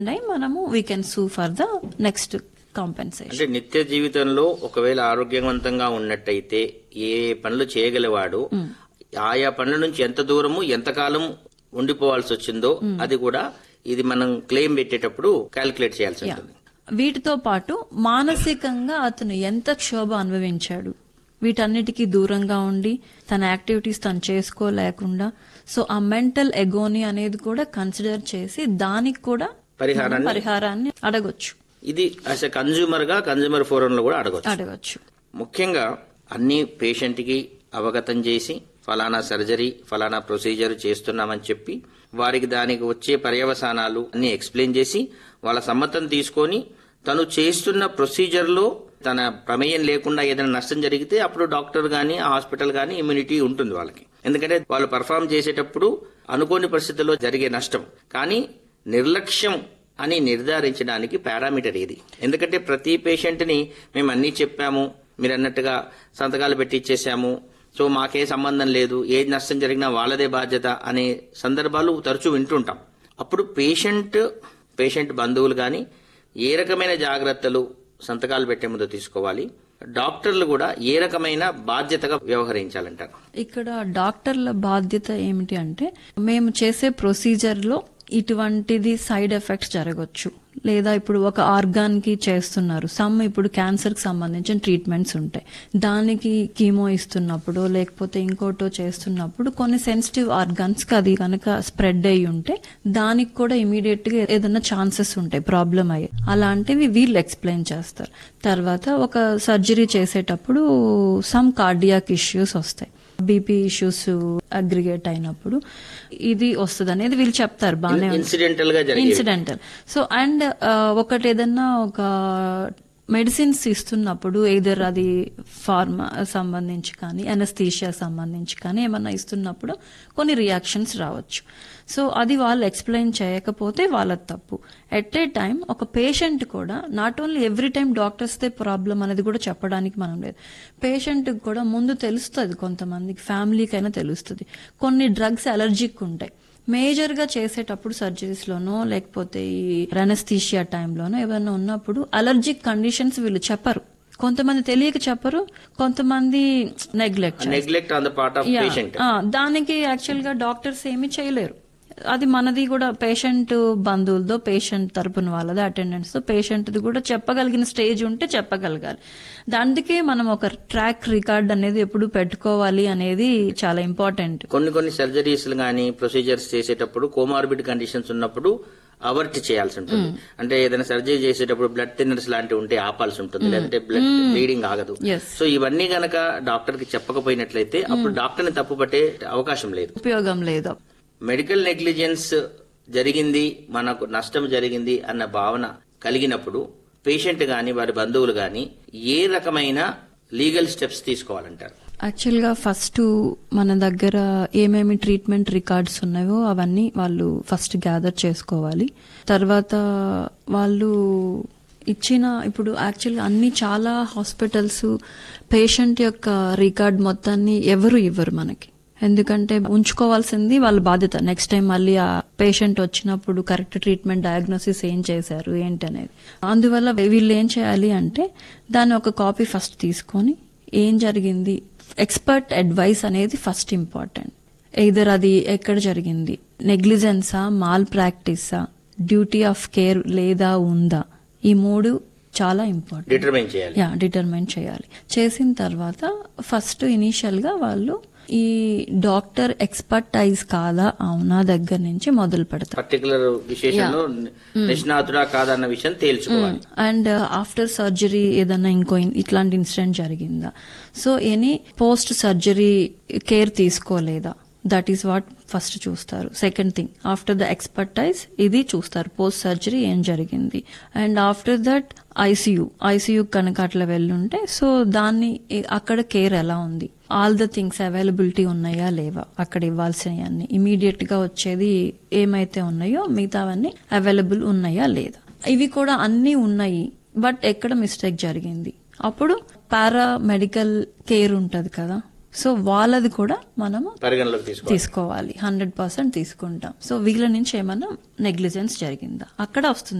అయి మనము we can sue for the next compensation అంటే నిత్య జీవితంలో ఒకవేళ ఆరోగ్యవంతంగా ఉన్నట్టయితే ఏ పనులు చేయగలవాడు ఆయా పనుల నుంచి ఎంత దూరము ఎంతకాలం ఉండిపోవాల్సి వచ్చిందో అది కూడా ఇది మనం క్లెయిమ్ పెట్టేటప్పుడు క్యాలిక్యులేట్ చేయాల్సి ఉంటుంది వీటితో పాటు మానసికంగా అతను ఎంత క్షోభ అనుభవించాడు వీటన్నిటికీ దూరంగా ఉండి తన యాక్టివిటీస్ తను చేసుకోలేకుండా సో ఆ మెంటల్ ఎగోని అనేది కూడా కన్సిడర్ చేసి దానికి కూడా పరిహారాన్ని పరిహారాన్ని అడగొచ్చు ఇది యాజ్ ఎ కన్జ్యూమర్ గా కన్జ్యూమర్ ఫోరం లో కూడా అడగవచ్చు అడగొచ్చు ముఖ్యంగా అన్ని పేషెంట్ కి అవగతం చేసి ఫలానా సర్జరీ ఫలానా ప్రొసీజర్ చేస్తున్నామని చెప్పి వారికి దానికి వచ్చే పర్యవసానాలు అన్ని ఎక్స్ప్లెయిన్ చేసి వాళ్ళ సమ్మతం తీసుకొని తను చేస్తున్న ప్రొసీజర్ లో తన ప్రమేయం లేకుండా ఏదైనా నష్టం జరిగితే అప్పుడు డాక్టర్ గాని ఆ హాస్పిటల్ గాని ఇమ్యూనిటీ ఉంటుంది వాళ్ళకి ఎందుకంటే వాళ్ళు పర్ఫామ్ చేసేటప్పుడు అనుకోని పరిస్థితుల్లో జరిగే నష్టం కానీ నిర్లక్ష్యం అని నిర్ధారించడానికి పారామీటర్ ఇది ఎందుకంటే ప్రతి పేషెంట్ ని మేము అన్ని చెప్పాము మీరు అన్నట్టుగా సంతకాలు పెట్టి ఇచ్చేసాము సో మాకే సంబంధం లేదు ఏ నష్టం జరిగినా వాళ్ళదే బాధ్యత అనే సందర్భాలు తరచూ వింటుంటాం అప్పుడు పేషెంట్ పేషెంట్ బంధువులు కానీ ఏ రకమైన జాగ్రత్తలు సంతకాలు పెట్టే ముందు తీసుకోవాలి డాక్టర్లు కూడా ఏ రకమైన బాధ్యతగా వ్యవహరించాలంటారు ఇక్కడ డాక్టర్ల బాధ్యత ఏమిటి అంటే మేము చేసే ప్రొసీజర్ లో ఇటువంటిది సైడ్ ఎఫెక్ట్స్ జరగవచ్చు లేదా ఇప్పుడు ఒక ఆర్గాన్ కి చేస్తున్నారు సమ్ ఇప్పుడు క్యాన్సర్ కి సంబంధించిన ట్రీట్మెంట్స్ ఉంటాయి దానికి కీమో ఇస్తున్నప్పుడు లేకపోతే ఇంకోటో చేస్తున్నప్పుడు కొన్ని సెన్సిటివ్ ఆర్గాన్స్ కి అది కనుక స్ప్రెడ్ అయ్యి ఉంటే దానికి కూడా ఇమీడియట్ గా ఏదైనా ఛాన్సెస్ ఉంటాయి ప్రాబ్లం అయ్యే అలాంటివి వీళ్ళు ఎక్స్ప్లెయిన్ చేస్తారు తర్వాత ఒక సర్జరీ చేసేటప్పుడు సమ్ కార్డియాక్ ఇష్యూస్ వస్తాయి బీపీ ఇష్యూస్ అగ్రిగేట్ అయినప్పుడు ఇది వస్తుంది అనేది వీళ్ళు చెప్తారు బాగానే ఇన్సిడెంటల్ గా జరిగే ఇన్సిడెంటల్ సో అండ్ ఒకటి ఏదన్నా ఒక మెడిసిన్స్ ఇస్తున్నప్పుడు ఎయిదర్ అది ఫార్మా సంబంధించి కానీ అనస్థీషియా సంబంధించి కానీ ఏమన్నా ఇస్తున్నప్పుడు కొన్ని రియాక్షన్స్ రావచ్చు సో అది వాళ్ళు ఎక్స్ప్లెయిన్ చేయకపోతే వాళ్ళ తప్పు ఎట్ ఏ టైం ఒక పేషెంట్ కూడా నాట్ ఓన్లీ ఎవ్రీ టైం డాక్టర్స్దే ప్రాబ్లం అనేది కూడా చెప్పడానికి మనం లేదు పేషెంట్ కూడా ముందు తెలుస్తుంది కొంతమందికి ఫ్యామిలీకైనా తెలుస్తుంది కొన్ని డ్రగ్స్ అలర్జిక్ ఉంటాయి మేజర్ గా చేసేటప్పుడు సర్జరీస్ లోనో లేకపోతే ఈ రెనస్థీషియా టైంలోనో ఏమైనా ఉన్నప్పుడు అలర్జిక్ కండిషన్స్ వీళ్ళు చెప్పరు కొంతమంది తెలియక చెప్పరు కొంతమంది neglect neglect on the part of patient దానికి యాక్చువల్ గా డాక్టర్స్ ఏమీ చేయలేరు అది మనది కూడా పేషెంట్ బంధువులతో పేషెంట్ తరపున వాళ్ళది అటెండెన్స్ తో పేషెంట్ కూడా చెప్పగలిగిన స్టేజ్ ఉంటే చెప్పగలగాలి దానికే మనం ఒక ట్రాక్ రికార్డ్ అనేది ఎప్పుడు పెట్టుకోవాలి అనేది చాలా ఇంపార్టెంట్ కొన్ని కొన్ని సర్జరీస్ గానీ ప్రొసీజర్స్ చేసేటప్పుడు కోమార్బిడ్ కండిషన్స్ ఉన్నప్పుడు అవర్ట్ చేయాల్సి ఉంటుంది అంటే ఏదైనా సర్జరీ చేసేటప్పుడు బ్లడ్ థిన్నర్స్ లాంటివి ఉంటే ఆపాల్సి ఉంటుంది లేదంటే బ్లడ్ బ్లీడింగ్ ఆగదు Yes. సో ఇవన్నీ గనక డాక్టర్ కి చెప్పకపోయినట్లయితే అప్పుడు డాక్టర్ ని తప్పు పట్టే అవకాశం లేదు ఉపయోగం లేదు మెడికల్ నెగ్లిజెన్స్ జరిగింది మనకు నష్టం జరిగింది అన్న భావన కలిగినప్పుడు పేషెంట్ గాని వారి బంధువులు గాని ఏ రకమైన లీగల్ స్టెప్స్ తీసుకోవాలంటారు యాక్చువల్ గా ఫస్ట్ మన దగ్గర ఏమేమి ట్రీట్మెంట్ రికార్డ్స్ ఉన్నాయో అవన్నీ వాళ్ళు ఫస్ట్ గ్యాదర్ చేసుకోవాలి తర్వాత వాళ్ళు ఇచ్చిన ఇప్పుడు యాక్చువల్గా అన్ని చాలా హాస్పిటల్స్ పేషెంట్ యొక్క రికార్డ్ మొత్తాన్ని ఎవరు ఇవ్వరు మనకి ఎందుకంటే ఉంచుకోవాల్సింది వాళ్ళ బాధ్యత నెక్స్ట్ టైం మళ్ళీ ఆ పేషెంట్ వచ్చినప్పుడు కరెక్ట్ ట్రీట్మెంట్ డయాగ్నోసిస్ ఏం చేశారు ఏంటి అనేది అందువల్ల వీళ్ళు ఏం చేయాలి అంటే దాన్ని ఒక కాపీ ఫస్ట్ తీసుకొని ఏం జరిగింది ఎక్స్పర్ట్ అడ్వైస్ అనేది ఫస్ట్ ఇంపార్టెంట్ ఎయిదర్ అది ఎక్కడ జరిగింది నెగ్లిజెన్సా మాల్ ప్రాక్టీసా డ్యూటీ ఆఫ్ కేర్ లేదా ఉందా ఈ మూడు చాలా ఇంపార్టెంట్ డిటర్మైన్ చేయాలి యా డిటర్మైన్ చేయాలి చేసిన తర్వాత ఫస్ట్ ఇనీషియల్ గా వాళ్ళు ఈ డాక్టర్ ఎక్స్పర్టైజ్ కాదా అవునా దగ్గర నుంచి మొదలు పెడతారు పర్టికులర్ విశేషంలో నిష్ణాతుడా కాదన్న విషయం తేల్చుకోవాలి అండ్ ఆఫ్టర్ సర్జరీ ఏదన్నా ఇంకో ఇన్- ఇట్లాంటి ఇన్సిడెంట్ జరిగిందా so any post surgery care తీసుకోలేదా దట్ ఈస్ వాట్ ఫస్ట్ చూస్తారు second thing after the expertise ఇది చూస్తారు పోస్ట్ సర్జరీ ఏం జరిగింది and after that ICU ICU కనుక అట్లా వెళ్ళుంటే సో దాన్ని ఏ- అక్కడ కేర్ ఎలా ఉంది ఆల్ ద థింగ్స్ అవైలబిలిటీ ఉన్నాయా లేవా అక్కడ ఇవ్వాల్సినవి అన్ని ఇమీడియట్ గా వచ్చేది ఏమైతే ఉన్నాయో మిగతావన్నీ అవైలబుల్ ఉన్నాయా లేదా ఇవి కూడా అన్ని ఉన్నాయి బట్ ఎక్కడ మిస్టేక్ జరిగింది అప్పుడు పారా మెడికల్ కేర్ ఉంటది కదా సో వాళ్ళది కూడా మనము పరిగణలోకి తీసుకోవాలి తీసుకోవాలి హండ్రెడ్ పర్సెంట్ తీసుకుంటాం సో వీళ్ళ నుంచి ఏమన్నా నెగ్లిజెన్స్ జరిగిందా అక్కడ వస్తుంది